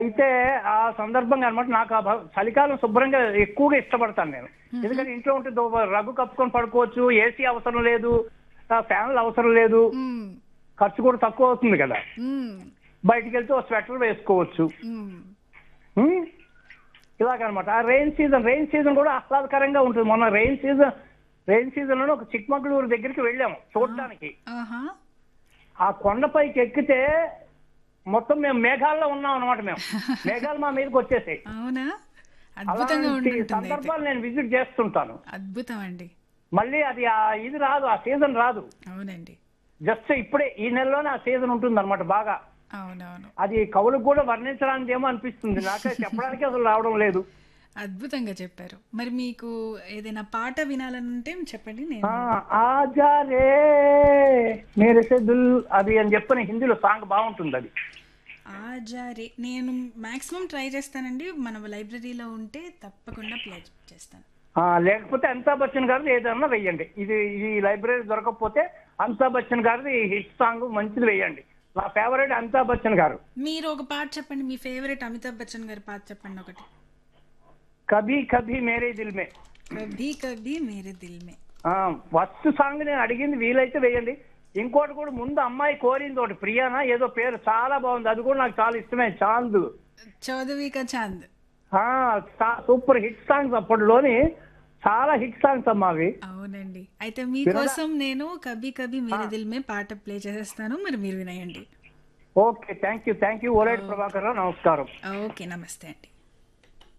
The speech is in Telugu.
అయితే ఆ సందర్భంగా అనమాట నాకు ఆ భ- చలికాలం శుభ్రంగా ఎక్కువగా ఇష్టపడతాను నేను ఎందుకంటే ఇంట్లో ఉంటే దో- రగ్గు కప్పుకొని పడుకోవచ్చు ఏసీ అవసరం లేదు ఆ ఫ్యాన్లు అవసరం లేదు మ్మ్. ఖర్చు కూడా తక్కువ అవుతుంది కదా మ్మ్. బయటికి వెళ్తే ఒక స్వెటర్ వేసుకోవచ్చు మ్మ్. ఉమ్, ఇలాగనమాట ఆ రెయిన్ సీజన్ రెయిన్ సీజన్ కూడా ఆహ్లాదకరంగా ఉంటుంది మొన్న రెయిన్ సీజన్ రెయిన్ సీజన్ లో ఒక చిక్మగళూరు దగ్గరికి వెళ్ళాము చూడడానికి ఆహా ఆ కొండపైకి ఎక్కితే మొత్తం మేము మేఘాల్లో ఉన్నాం అనమాట మేము మేఘాలు మా మీదకి వచ్చేసాయి అవునా అద్భుతంగా అలాంటి ఉంటుంటుంది అయితే సందర్భాలు నేను విజిట్ చేస్తుంటాను అద్భుతం అండి మళ్ళీ అది ఆ ఇది రాదు ఆ సీజన్ రాదు అవునండి జస్ట్ ఇప్పుడే ఈ నెలలోనే ఆ సీజన్ ఉంటుంది అనమాట బాగా అవునవును అది కవులకు కూడా వర్ణించడానికి ఏమో అనిపిస్తుంది నాకే చెప్పడానికి అసలు రావడం లేదు అద్భుతంగా చెప్పారు మరి మీకు ఏదైనా పాట వినాలనుంటే చెప్పండి నేను ఆ, ఆజా రే మేరే సే దిల్ అది అని చెప్పని హిందీలో సాంగ్ బాగుంటుంది అది ఆజారే నేను మాక్సిమం ట్రై చేస్తానండి మన లైబ్రరీలో ఉంటే తప్పకుండా ప్లే చేస్తాను ఆ, లేకపోతే అమితాబ్ బచ్చన్ గారిది ఏదన్నా వెయ్యండి ఇది ఈ లైబ్రరీ దొరకకపోతే అమితాబ్ బచ్చన్ గారిది హిట్ సాంగ్ మంచిది వెయ్యండి నా ఫేవరెట్ అమితాబ్ బచ్చన్ గారు మీరు ఒక పాట చెప్పండి మీ ఫేవరెట్ అమితాబ్ బచ్చన్ గారి పాట చెప్పండి ఒకటి కభీ కభీ మేరే దిల్ మే కభీ కభీ మేరే దిల్ మే ఫస్ట్ సాంగ్ నేను అడిగింది వీలైతే వేయండి ఇంకోటి కూడా ముందు అమ్మాయి కోరింది ఒకటి ప్రియానా ఏదో పేరు చాలా బాగుంది అది కూడా నాకు చాలా ఇష్టమే చాంద్ చౌదవి కా చాంద్ ఆ, చా- సూపర్ హిట్ సాంగ్స్ అప్పటిలోని చాలా హిట్ సాంగ్స్ అమ్మా అవి అవునండి అయితే మీకోసం నేను కభీ కభీ మేరే దిల్ మే పాట ప్లే చేసేస్తాను మరి మీరు వినేయండి okay thank you thank you Oleti Prabhakar Rao నమస్కారం ఓకే నమస్తే అండి